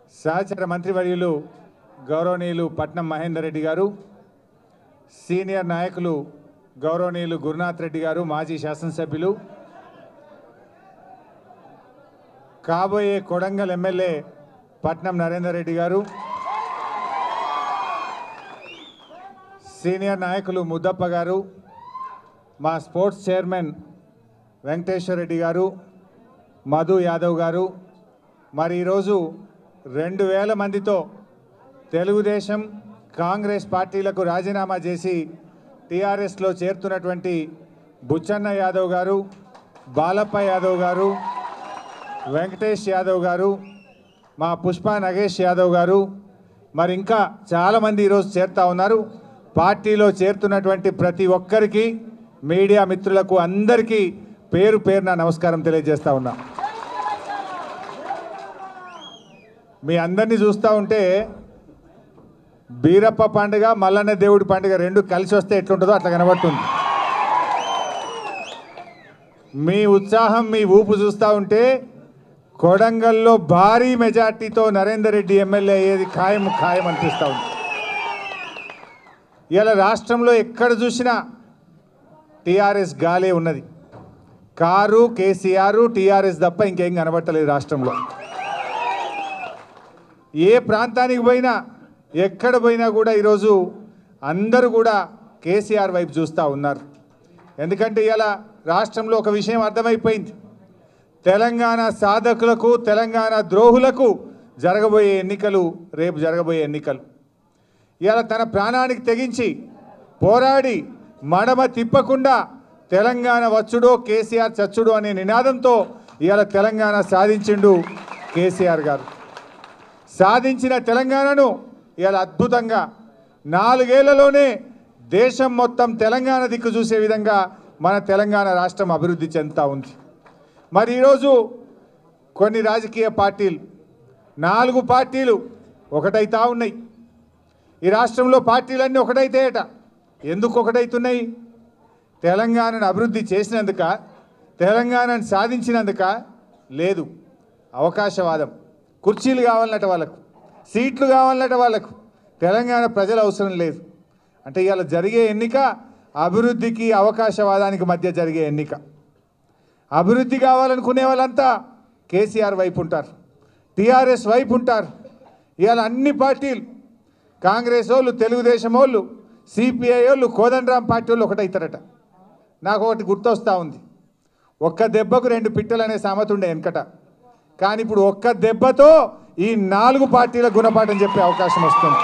సహచర మంత్రివర్యులు గౌరవనీయులు పట్నం మహేందర్ రెడ్డి గారు సీనియర్ నాయకులు గౌరవనీయులు గురునాథ్ రెడ్డి గారు మాజీ శాసనసభ్యులు కాబోయే కొడంగల్ ఎమ్మెల్యే పట్నం నరేందర్ రెడ్డి గారు సీనియర్ నాయకులు ముద్దప్ప గారు మా స్పోర్ట్స్ చైర్మన్ వెంకటేశ్వర రెడ్డి గారు మధు యాదవ్ గారు మరి ఈరోజు రెండు వేల మందితో తెలుగుదేశం కాంగ్రెస్ పార్టీలకు రాజీనామా చేసి టీఆర్ఎస్లో చేరుతున్నటువంటి బుచ్చన్న యాదవ్ గారు బాలప్ప యాదవ్ గారు వెంకటేష్ యాదవ్ గారు మా పుష్ప నగేష్ యాదవ్ గారు మరి ఇంకా చాలామంది ఈరోజు చేరుతా ఉన్నారు పార్టీలో చేరుతున్నటువంటి ప్రతి ఒక్కరికి మీడియా మిత్రులకు అందరికీ పేరు పేరున నమస్కారం తెలియజేస్తా ఉన్నా మీ అందరినీ చూస్తూ ఉంటే బీరప్ప పండుగ మల్లన్న దేవుడి పండుగ రెండు కలిసి వస్తే ఎట్లుంటుందో అట్లా కనబడుతుంది మీ ఉత్సాహం మీ ఊపు చూస్తూ ఉంటే కొడంగల్లో భారీ మెజార్టీతో నరేందర్ రెడ్డి ఎమ్మెల్యే అయ్యేది ఖాయం ఖాయం అనిపిస్తూ ఉంది ఇలా రాష్ట్రంలో ఎక్కడ చూసినా టీఆర్ఎస్ గాలే ఉన్నది కారు కేసీఆర్ టీఆర్ఎస్ తప్ప ఇంకేం కనబట్టలేదు రాష్ట్రంలో ఏ ప్రాంతానికి పోయినా ఎక్కడ పోయినా కూడా ఈరోజు అందరూ కూడా కేసీఆర్ వైపు చూస్తూ ఉన్నారు ఎందుకంటే ఇలా రాష్ట్రంలో ఒక విషయం అర్థమైపోయింది తెలంగాణ సాధకులకు తెలంగాణ ద్రోహులకు జరగబోయే ఎన్నికలు రేపు జరగబోయే ఎన్నికలు ఇవాళ తన ప్రాణానికి తెగించి పోరాడి మడమ తిప్పకుండా తెలంగాణ వచ్చుడో కేసీఆర్ చచ్చుడో అనే నినాదంతో ఇవాళ తెలంగాణ సాధించిండు కేసీఆర్ గారు సాధించిన తెలంగాణను ఇవాళ అద్భుతంగా నాలుగేళ్లలోనే దేశం మొత్తం తెలంగాణ దిక్కు చూసే విధంగా మన తెలంగాణ రాష్ట్రం అభివృద్ధి చెందుతూ ఉంది మరి ఈరోజు కొన్ని రాజకీయ పార్టీలు నాలుగు పార్టీలు ఒకటైతా ఉన్నాయి ఈ రాష్ట్రంలో పార్టీలన్నీ ఒకటైతేయట ఎందుకు ఒకటైతున్నాయి తెలంగాణను అభివృద్ధి చేసినందుక తెలంగాణను సాధించినందుక లేదు అవకాశవాదం కుర్చీలు కావాలన్నట వాళ్ళకు సీట్లు కావాలన్నట వాళ్ళకు తెలంగాణ ప్రజల అవసరం లేదు అంటే ఇవాళ జరిగే ఎన్నిక అభివృద్ధికి అవకాశవాదానికి మధ్య జరిగే ఎన్నిక అభివృద్ధి కావాలనుకునే వాళ్ళంతా కేసీఆర్ వైపు ఉంటారు టీఆర్ఎస్ వైపు ఉంటారు ఇవాళ అన్ని పార్టీలు కాంగ్రెస్ వాళ్ళు తెలుగుదేశం వాళ్ళు సిపిఐ వాళ్ళు కోదండరాం పార్టీ వాళ్ళు ఒకటవుతారట నాకు ఒకటి గుర్తొస్తూ ఉంది ఒక్క దెబ్బకు రెండు పిట్టలు అనే సామెత ఉండే వెనకట కానీ ఇప్పుడు ఒక్క దెబ్బతో ఈ నాలుగు పార్టీల గుణపాఠం చెప్పే అవకాశం వస్తుంది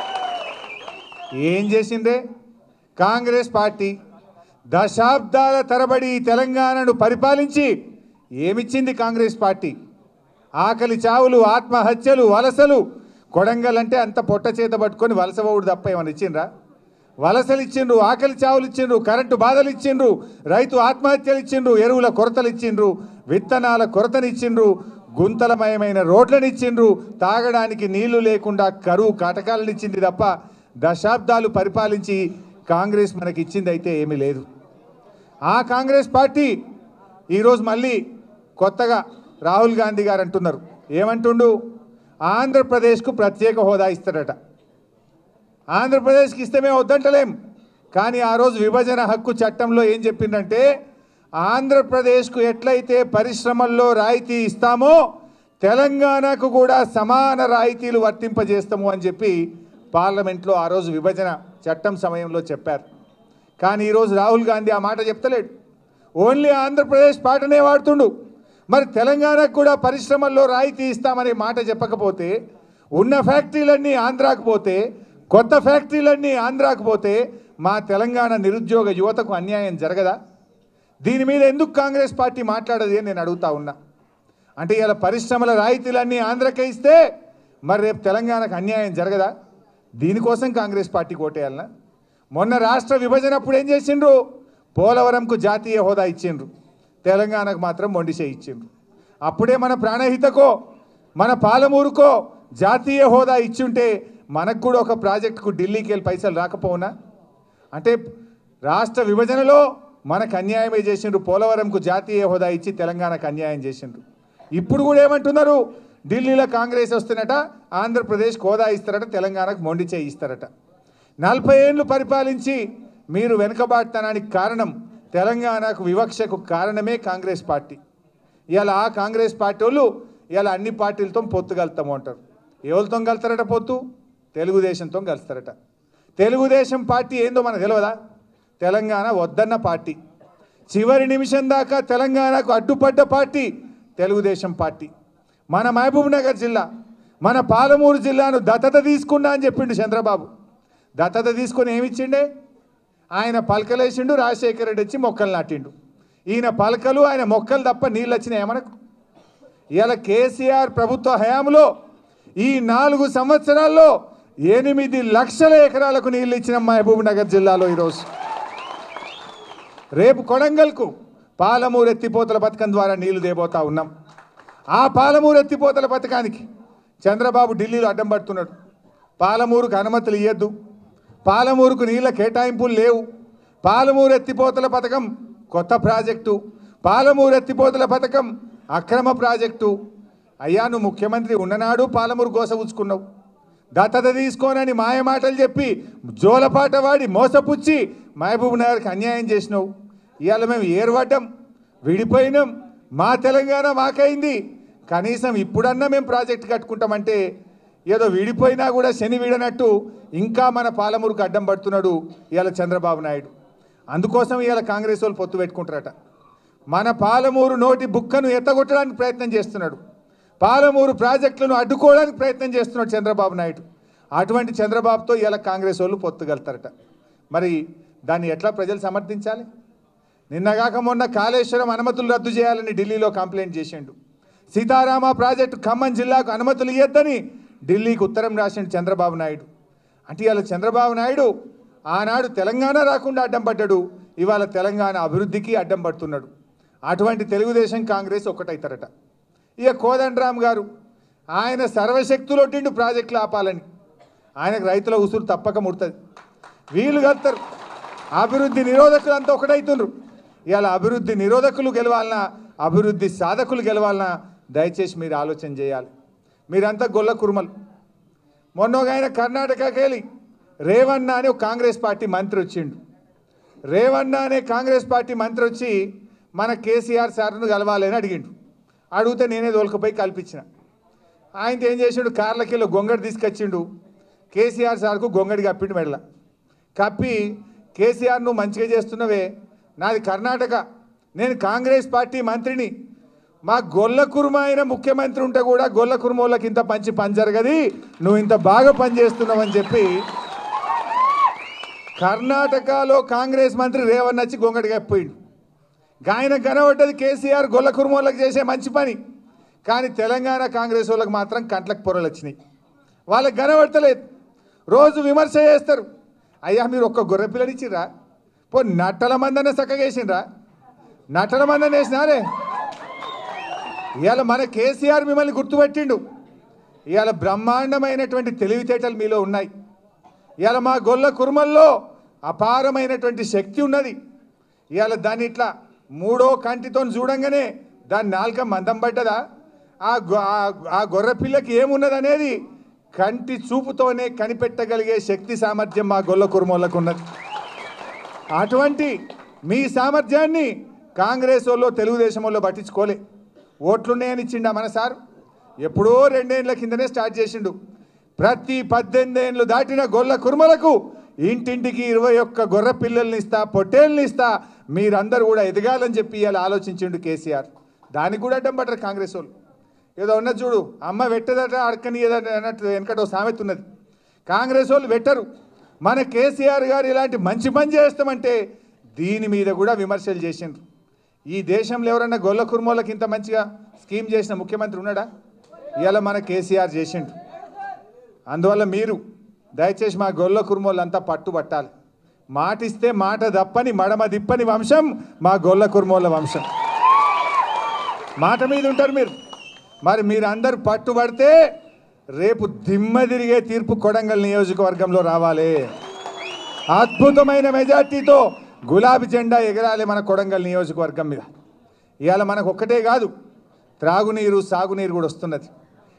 ఏం చేసిందే కాంగ్రెస్ పార్టీ దశాబ్దాల తరబడి ఈ తెలంగాణను పరిపాలించి ఏమిచ్చింది కాంగ్రెస్ పార్టీ ఆకలి చావులు ఆత్మహత్యలు వలసలు కొడంగల్ అంటే అంత పొట్ట చేత పట్టుకొని వలస పోవుడు తప్ప ఏమైనా ఇచ్చిండ్రా వలసలు ఇచ్చిండ్రు ఆకలి చావులు ఇచ్చిండ్రు కరెంటు బాధలు ఇచ్చిండ్రు రైతు ఆత్మహత్యలు ఇచ్చిండ్రు ఎరువుల కొరతలు ఇచ్చిండ్రు విత్తనాల కొరతను ఇచ్చిండ్రు గుంతలమయమైన రోడ్లను ఇచ్చిండ్రు తాగడానికి నీళ్లు లేకుండా కరువు కాటకాలను ఇచ్చింది తప్ప దశాబ్దాలు పరిపాలించి కాంగ్రెస్ మనకి ఇచ్చింది అయితే ఏమీ లేదు ఆ కాంగ్రెస్ పార్టీ ఈరోజు మళ్ళీ కొత్తగా రాహుల్ గాంధీ గారు అంటున్నారు ఏమంటుండు ఆంధ్రప్రదేశ్కు ప్రత్యేక హోదా ఇస్తారట ఆంధ్రప్రదేశ్కి ఇస్తే మేము వద్దంటలేం కానీ ఆ రోజు విభజన హక్కు చట్టంలో ఏం చెప్పిందంటే ఆంధ్రప్రదేశ్కు ఎట్లయితే పరిశ్రమల్లో రాయితీ ఇస్తామో తెలంగాణకు కూడా సమాన రాయితీలు వర్తింపజేస్తాము అని చెప్పి పార్లమెంట్లో ఆ రోజు విభజన చట్టం సమయంలో చెప్పారు కానీ ఈరోజు రాహుల్ గాంధీ ఆ మాట చెప్తలేడు ఓన్లీ ఆంధ్రప్రదేశ్ పాటనే వాడుతుండు మరి తెలంగాణకు కూడా పరిశ్రమల్లో రాయితీ ఇస్తామనే మాట చెప్పకపోతే ఉన్న ఫ్యాక్టరీలన్నీ ఆంధ్రాకు పోతే కొత్త ఫ్యాక్టరీలన్నీ ఆంధ్రాకు పోతే మా తెలంగాణ నిరుద్యోగ యువతకు అన్యాయం జరగదా దీని మీద ఎందుకు కాంగ్రెస్ పార్టీ మాట్లాడదు అని నేను అడుగుతా ఉన్నా అంటే ఇలా పరిశ్రమల రాయితీలన్నీ ఆంధ్రకే ఇస్తే మరి రేపు తెలంగాణకు అన్యాయం జరగదా దీనికోసం కాంగ్రెస్ పార్టీకి ఓటేయాలనా మొన్న రాష్ట్ర విభజన అప్పుడు ఏం చేసిండ్రు పోలవరంకు జాతీయ హోదా ఇచ్చిండ్రు తెలంగాణకు మాత్రం మొండిసే ఇచ్చిండ్రు అప్పుడే మన ప్రాణహితకో మన పాలమూరుకో జాతీయ హోదా ఇచ్చుంటే మనకు కూడా ఒక ప్రాజెక్టుకు ఢిల్లీకి వెళ్ళి పైసలు రాకపోవునా అంటే రాష్ట్ర విభజనలో మనకు అన్యాయమే చేసిండ్రు పోలవరంకు జాతీయ హోదా ఇచ్చి తెలంగాణకు అన్యాయం చేసిండ్రు ఇప్పుడు కూడా ఏమంటున్నారు ఢిల్లీలో కాంగ్రెస్ వస్తున్నట ఆంధ్రప్రదేశ్ హోదా ఇస్తారట తెలంగాణకు మొండి చేయి ఇస్తారట నలభై ఏళ్ళు పరిపాలించి మీరు వెనుకబాటుతనానికి కారణం తెలంగాణకు వివక్షకు కారణమే కాంగ్రెస్ పార్టీ ఇవాళ ఆ కాంగ్రెస్ పార్టీ వాళ్ళు ఇవాళ అన్ని పార్టీలతో పొత్తు కలుతాము అంటారు ఎవరితో కలుతారట పొత్తు తెలుగుదేశంతో కలుస్తారట తెలుగుదేశం పార్టీ ఏందో మనకు తెలియదా తెలంగాణ వద్దన్న పార్టీ చివరి నిమిషం దాకా తెలంగాణకు అడ్డుపడ్డ పార్టీ తెలుగుదేశం పార్టీ మన మహబూబ్ నగర్ జిల్లా మన పాలమూరు జిల్లాను దత్తత తీసుకున్నా అని చెప్పిండు చంద్రబాబు దత్తత తీసుకొని ఏమిచ్చిండే ఆయన పలకలేసిండు రాజశేఖర రెడ్డి వచ్చి మొక్కలు నాటిండు ఈయన పలకలు ఆయన మొక్కలు తప్ప నీళ్ళు వచ్చినాయి మనకు ఇలా కేసీఆర్ ప్రభుత్వ హయాంలో ఈ నాలుగు సంవత్సరాల్లో ఎనిమిది లక్షల ఎకరాలకు నీళ్ళు ఇచ్చిన మహబూబ్ నగర్ జిల్లాలో ఈరోజు రేపు కొడంగల్కు పాలమూరు ఎత్తిపోతల పథకం ద్వారా నీళ్లు దేబోతా ఉన్నాం ఆ పాలమూరు ఎత్తిపోతల పథకానికి చంద్రబాబు ఢిల్లీలో అడ్డం పడుతున్నాడు పాలమూరుకు అనుమతులు ఇవ్వద్దు పాలమూరుకు నీళ్ళ కేటాయింపులు లేవు పాలమూరు ఎత్తిపోతల పథకం కొత్త ప్రాజెక్టు పాలమూరు ఎత్తిపోతల పథకం అక్రమ ప్రాజెక్టు అయ్యా నువ్వు ముఖ్యమంత్రి ఉన్ననాడు పాలమూరు గోస ఉంచుకున్నావు దత్తత తీసుకోనని మాయమాటలు చెప్పి జోలపాట వాడి మోసపుచ్చి మహబూబ్ నగర్కి అన్యాయం చేసినావు ఇవాళ మేము ఏర్పడ్డం విడిపోయినాం మా తెలంగాణ మాకైంది కనీసం ఇప్పుడన్నా మేము ప్రాజెక్ట్ కట్టుకుంటామంటే ఏదో విడిపోయినా కూడా శని వీడనట్టు ఇంకా మన పాలమూరుకు అడ్డం పడుతున్నాడు ఇవాళ చంద్రబాబు నాయుడు అందుకోసం ఇవాళ కాంగ్రెస్ వాళ్ళు పొత్తు పెట్టుకుంటారట మన పాలమూరు నోటి బుక్కను ఎత్తగొట్టడానికి ప్రయత్నం చేస్తున్నాడు పాలమూరు ప్రాజెక్టులను అడ్డుకోవడానికి ప్రయత్నం చేస్తున్నాడు చంద్రబాబు నాయుడు అటువంటి చంద్రబాబుతో ఇలా కాంగ్రెస్ వాళ్ళు పొత్తుగలుగుతారట మరి దాన్ని ఎట్లా ప్రజలు సమర్థించాలి నిన్నగాక మొన్న కాళేశ్వరం అనుమతులు రద్దు చేయాలని ఢిల్లీలో కంప్లైంట్ చేసిండు సీతారామ ప్రాజెక్టు ఖమ్మం జిల్లాకు అనుమతులు ఇవ్వద్దని ఢిల్లీకి ఉత్తరం రాసిండు చంద్రబాబు నాయుడు అంటే ఇవాళ చంద్రబాబు నాయుడు ఆనాడు తెలంగాణ రాకుండా అడ్డం పడ్డాడు ఇవాళ తెలంగాణ అభివృద్ధికి అడ్డం పడుతున్నాడు అటువంటి తెలుగుదేశం కాంగ్రెస్ ఒక్కటైతారట ఇక కోదండరామ్ గారు ఆయన సర్వశక్తులొట్టిండు ప్రాజెక్టులు ఆపాలని ఆయనకు రైతుల ఉసురు తప్పక ముడుతుంది వీళ్ళు కలుతారు అభివృద్ధి నిరోధకులు అంతా ఒకటైతుండ్రు ఇవాళ అభివృద్ధి నిరోధకులు గెలవాలన్నా అభివృద్ధి సాధకులు గెలవాలన్నా దయచేసి మీరు ఆలోచన చేయాలి మీరంతా గొల్ల కురుమలు మొన్న ఒక ఆయన కర్ణాటకకి వెళ్ళి రేవన్న అని ఒక కాంగ్రెస్ పార్టీ మంత్రి వచ్చిండు రేవన్న అనే కాంగ్రెస్ పార్టీ మంత్రి వచ్చి మన కేసీఆర్ సార్ను కలవాలి అని అడిగిండు అడిగితే నేనే దోలుకపోయి కల్పించిన ఆయనతో ఏం చేసిండు కార్లకెళ్ళి గొంగడి తీసుకొచ్చిండు కేసీఆర్ సార్కు గొంగడి కప్పిండు మెడల కప్పి కేసీఆర్ నువ్వు మంచిగా చేస్తున్నవే నాది కర్ణాటక నేను కాంగ్రెస్ పార్టీ మంత్రిని మా గొల్ల కుర్మ అయిన ముఖ్యమంత్రి ఉంటే కూడా గొల్ల కుర్మోళ్ళకి ఇంత పంచి పని జరగది నువ్వు ఇంత బాగా పని చేస్తున్నావని చెప్పి కర్ణాటకలో కాంగ్రెస్ మంత్రి రేవణ్ వచ్చి గొంగడి కప్పిపోయిండు ఆయన కనబడ్డది కేసీఆర్ గొల్ల కుర్మోళ్ళకి చేసే మంచి పని కానీ తెలంగాణ కాంగ్రెస్ వాళ్ళకి మాత్రం కంట్లకు పొరలు వచ్చినాయి వాళ్ళకి కనబడతలేదు రోజు విమర్శ చేస్తారు అయ్యా మీరు ఒక్క గొర్రె పిల్లనిచ్చిర్రా పో నట్టల మందనే చక్కగేసిండ్రా నట్టల మందన వేసినారే ఇవాళ మన కేసీఆర్ మిమ్మల్ని గుర్తుపెట్టిండు ఇవాళ బ్రహ్మాండమైనటువంటి తెలివితేటలు మీలో ఉన్నాయి ఇవాళ మా గొల్ల కుర్మల్లో అపారమైనటువంటి శక్తి ఉన్నది ఇవాళ దాన్ని ఇట్లా మూడో కంటితో చూడంగానే దాని నాలుక మందం పడ్డదా ఆ గొ- ఆ- ఆ గొర్రె పిల్లకి ఏమున్నది అనేది కంటి చూపుతోనే కనిపెట్టగలిగే శక్తి సామర్థ్యం మా గొల్ల కుర్మోళ్ళకు ఉన్నది అటువంటి మీ సామర్థ్యాన్ని కాంగ్రెస్ వాళ్ళు తెలుగుదేశం వాళ్ళు పట్టించుకోలే ఓట్లున్నాయని ఇచ్చిండా మన సార్ ఎప్పుడో రెండేళ్ల కిందనే స్టార్ట్ చేసిండు ప్రతి పద్దెనిమిది ఏళ్ళు దాటిన గొల్ల కుర్మలకు ఇంటింటికి ఇరవై ఒక్క గొర్రె పిల్లల్ని ఇస్తా పొట్టేళ్ళని ఇస్తా మీరందరూ కూడా ఎదగాలని చెప్పి ఇవాళ ఆలోచించిండు కేసీఆర్ దానికి కూడా అడ్డం పడ్డారు కాంగ్రెస్ వాళ్ళు ఏదో ఉన్నది చూడు అమ్మ పెట్టదట అడకనియదట అన్నట్టు వెనకట ఓ సామెత ఉన్నది కాంగ్రెస్ వాళ్ళు పెట్టరు మన కేసీఆర్ గారు ఇలాంటి మంచి పని చేస్తామంటే దీని మీద కూడా విమర్శలు చేసిండ్రు ఈ దేశంలో ఎవరన్నా గొల్ల కుర్మోళ్ళకి ఇంత మంచిగా స్కీమ్ చేసిన ముఖ్యమంత్రి ఉన్నాడా ఇవాళ మన కేసీఆర్ చేసిండు అందువల్ల మీరు దయచేసి మా గొల్ల కుర్మోళ్ళంతా పట్టుబట్టాలి మాట ఇస్తే మాట దప్పని మడమ దిప్పని వంశం మా గొల్ల కుర్మోళ్ళ వంశం మాట మీద ఉంటారు మీరు మరి మీరు అందరు పట్టుబడితే రేపు దిమ్మ తిరిగే తీర్పు కొడంగల్ నియోజకవర్గంలో రావాలి అద్భుతమైన మెజార్టీతో గులాబీ జెండా ఎగరాలి మన కొడంగల్ నియోజకవర్గం మీద ఇవాళ మనకు ఒక్కటే కాదు త్రాగునీరు సాగునీరు కూడా వస్తున్నది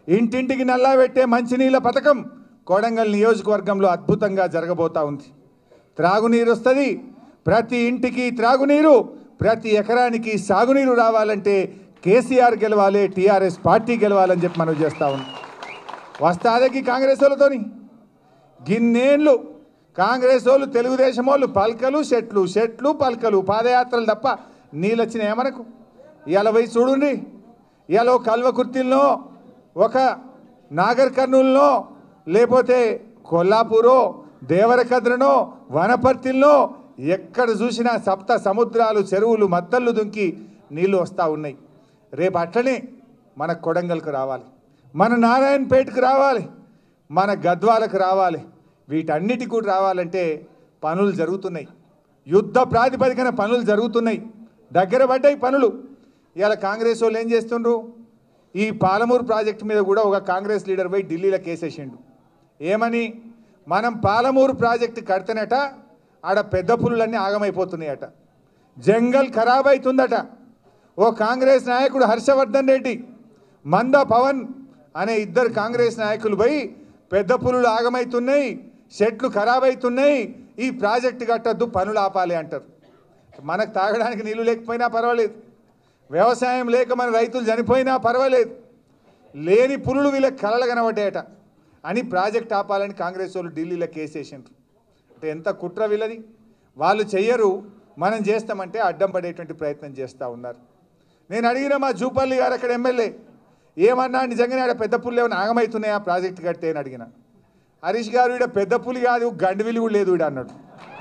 ఇంటింటికి నల్లా పెట్టే మంచినీళ్ళ పథకం కొడంగల్ నియోజకవర్గంలో అద్భుతంగా జరగబోతా ఉంది త్రాగునీరు వస్తుంది ప్రతి ఇంటికి త్రాగునీరు ప్రతి ఎకరానికి సాగునీరు రావాలంటే కేసీఆర్ గెలవాలి టీఆర్ఎస్ పార్టీ గెలవాలని చెప్పి మనం చేస్తా ఉన్నాం వస్తాదకి కాంగ్రెస్ వాళ్ళతోని గిన్నేళ్ళు కాంగ్రెస్ వాళ్ళు తెలుగుదేశం వాళ్ళు పలకలు షెట్లు షెట్లు పలకలు పాదయాత్రలు తప్ప నీళ్ళు వచ్చినాయా మనకు ఇవాళ పోయి చూడండి ఇవాళ ఒక కల్వకుర్తిలో ఒక నాగర్ కర్నూలులో లేకపోతే కొల్లాపూరో దేవరకద్రనో వనపర్తిలో ఎక్కడ చూసినా సప్త సముద్రాలు చెరువులు మద్దళ్ళు దుంకి నీళ్లు వస్తూ ఉన్నాయి రేపు అట్లనే మన కొడంగల్కు రావాలి మన నారాయణపేటకు రావాలి మన గద్వాలకు రావాలి వీటన్నిటి కూడా రావాలంటే పనులు జరుగుతున్నాయి యుద్ధ ప్రాతిపదికన పనులు జరుగుతున్నాయి దగ్గర పడ్డాయి పనులు ఇవాళ కాంగ్రెస్ వాళ్ళు ఏం చేస్తుండ్రు ఈ పాలమూరు ప్రాజెక్టు మీద కూడా ఒక కాంగ్రెస్ లీడర్ పోయి ఢిల్లీలో కేసేసిండు ఏమని మనం పాలమూరు ప్రాజెక్టు కడితేనట ఆడ పెద్ద పులులన్నీ ఆగమైపోతున్నాయట జంగల్ ఖరాబ్ అవుతుందట ఓ కాంగ్రెస్ నాయకుడు హర్షవర్ధన్ రెడ్డి మంద పవన్ అనే ఇద్దరు కాంగ్రెస్ నాయకులు పోయి పెద్ద పులులు ఆగమైతున్నాయి చెట్లు ఖరాబ్ అవుతున్నాయి ఈ ప్రాజెక్టు కట్టద్దు పనులు ఆపాలి అంటారు మనకు తాగడానికి నీళ్లు లేకపోయినా పర్వాలేదు వ్యవసాయం లేక మన రైతులు చనిపోయినా పర్వాలేదు లేని పులులు వీళ్ళకి కలలు కనబడ్డాయట అని ప్రాజెక్ట్ ఆపాలని కాంగ్రెస్ వాళ్ళు ఢిల్లీలో కేసేసిండ్రు అంటే ఎంత కుట్ర వీళ్ళది వాళ్ళు చెయ్యరు మనం చేస్తామంటే అడ్డం పడేటువంటి ప్రయత్నం చేస్తూ ఉన్నారు నేను అడిగిన మా జూపల్లి గారు అక్కడ ఎమ్మెల్యే ఏమన్నా నిజంగానే ఆడ పెద్ద పుల్లు ఏమైనా ఆగమవుతున్నాయా ప్రాజెక్ట్ కడితే అని అడిగిన హరీష్ గారు ఈడ పెద్ద పులి కాదు గండివిలి కూడా లేదు ఈడ అన్నాడు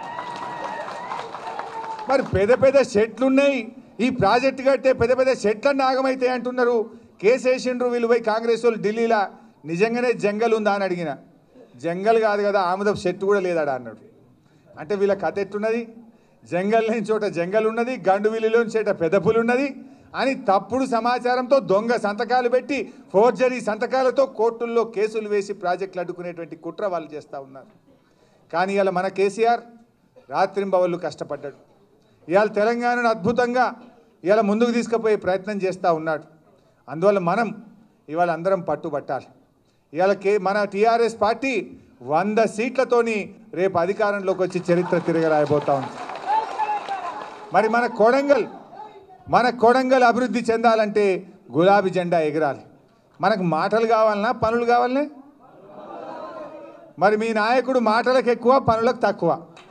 మరి పెద్ద పెద్ద చెట్లు ఉన్నాయి ఈ ప్రాజెక్ట్ కట్టే పెద్ద పెద్ద చెట్లన్నీ ఆగమైతాయి అంటున్నారు కేసు వేసిండ్రు వీళ్ళు పోయి కాంగ్రెస్ వాళ్ళు ఢిల్లీలో నిజంగానే జంగల్ ఉందా అని అడిగిన జంగల్ కాదు కదా ఆముదపు చెట్టు కూడా లేదాడా అన్నాడు అంటే వీళ్ళ కథ ఎట్టున్నది జంగల్ లేని చోట జంగల్ ఉన్నది గండు విల్లులోని చోట పెద్ద పులి ఉన్నది అని తప్పుడు సమాచారంతో దొంగ సంతకాలు పెట్టి ఫోర్జరీ సంతకాలతో కోర్టుల్లో కేసులు వేసి ప్రాజెక్టులు అడ్డుకునేటువంటి కుట్ర వాళ్ళు చేస్తూ ఉన్నారు కానీ ఇలా మన కేసీఆర్ రాత్రింబవళ్ళు కష్టపడ్డాడు ఇవాళ తెలంగాణను అద్భుతంగా ఇవాళ ముందుకు తీసుకుపోయే ప్రయత్నం చేస్తూ ఉన్నాడు అందువల్ల మనం ఇవాళ అందరం పట్టుబట్టాలి ఇవాళ కే మన టీఆర్ఎస్ పార్టీ వంద సీట్లతోని రేపు అధికారంలోకి వచ్చి చరిత్ర తిరగరాయబోతా ఉంది మరి మన కొడంగల్ మన కొడంగల్ అభివృద్ధి చెందాలంటే గులాబీ జెండా ఎగరాలి మనకు మాటలు కావాలన్నా పనులు కావాలనే మరి మీ నాయకుడు మాటలకు ఎక్కువ పనులకు తక్కువ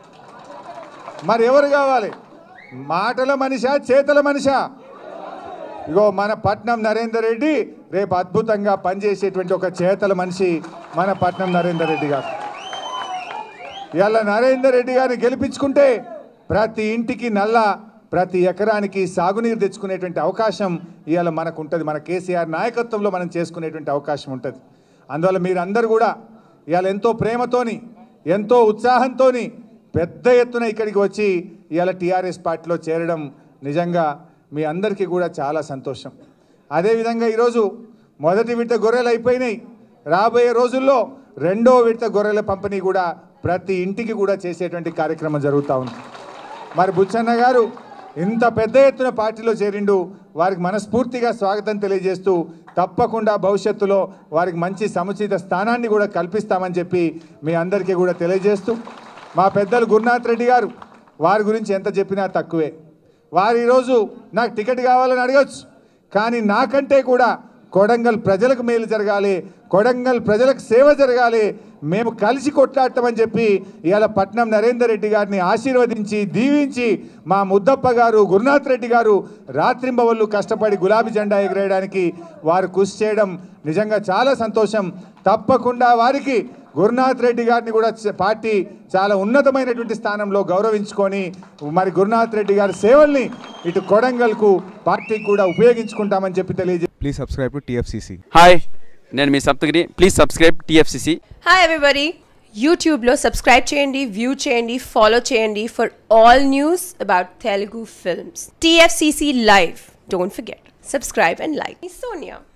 మరి ఎవరు కావాలి మాటల మనిషా చేతల మనిషా ఇగో మన పట్నం నరేందర్ రెడ్డి రేపు అద్భుతంగా పనిచేసేటువంటి ఒక చేతల మనిషి మన పట్నం నరేందర్ రెడ్డి గారు ఇవాళ నరేందర్ రెడ్డి గారిని గెలిపించుకుంటే ప్రతి ఇంటికి నల్ల ప్రతి ఎకరానికి సాగునీరు తెచ్చుకునేటువంటి అవకాశం ఇవాళ మనకు ఉంటుంది మన కేసీఆర్ నాయకత్వంలో మనం చేసుకునేటువంటి అవకాశం ఉంటుంది అందువల్ల మీరందరూ కూడా ఇవాళ ఎంతో ప్రేమతోని ఎంతో ఉత్సాహంతోని పెద్ద ఎత్తున ఇక్కడికి వచ్చి ఇవాళ టీఆర్ఎస్ పార్టీలో చేరడం నిజంగా మీ అందరికీ కూడా చాలా సంతోషం అదేవిధంగా ఈరోజు మొదటి విడత గొర్రెలు అయిపోయినాయి రాబోయే రోజుల్లో రెండో విడత గొర్రెల పంపిణీ కూడా ప్రతి ఇంటికి కూడా చేసేటువంటి కార్యక్రమం జరుగుతూ ఉంది మరి బుచ్చన్న గారు ఇంత పెద్ద ఎత్తున పార్టీలో చేరిండు వారికి మనస్ఫూర్తిగా స్వాగతం తెలియజేస్తూ తప్పకుండా భవిష్యత్తులో వారికి మంచి సముచిత స్థానాన్ని కూడా కల్పిస్తామని చెప్పి మీ అందరికీ కూడా తెలియజేస్తూ మా పెద్దలు గురునాథ్ రెడ్డి గారు వారి గురించి ఎంత చెప్పినా తక్కువే వారు ఈరోజు నాకు టికెట్ కావాలని అడగచ్చు కానీ నాకంటే కూడా కొడంగల్ ప్రజలకు మేలు జరగాలి కొడంగల్ ప్రజలకు సేవ జరగాలి మేము కలిసి కొట్లాడతామని చెప్పి ఇవాళ పట్నం నరేందర్ రెడ్డి గారిని ఆశీర్వదించి దీవించి మా ముద్దప్ప గారు గురునాథ్ రెడ్డి గారు రాత్రింబవళ్ళు కష్టపడి గులాబీ జెండా ఎగరేయడానికి వారు కృషి చేయడం నిజంగా చాలా సంతోషం తప్పకుండా వారికి గురునాథ్ రెడ్డి గారిని కూడా చ- పార్టీ చాలా ఉన్నతమైనటువంటి స్థానంలో గౌరవించుకొని మరి గురునాథ్ రెడ్డి గారి సేవల్ని ఇటు కొడంగల్కు పార్టీకి కూడా ఉపయోగించుకుంటామని చెప్పి తెలియజే Please subscribe to TFCC. హాయ్ నేను మీ Saptagiri please subscribe TFCC hi everybody యూట్యూబ్లో సబ్స్క్రైబ్ చేయండి వ్యూ చేయండి ఫాలో చేయండి for all news about Telugu films TFCC live don't forget subscribe and like Sonia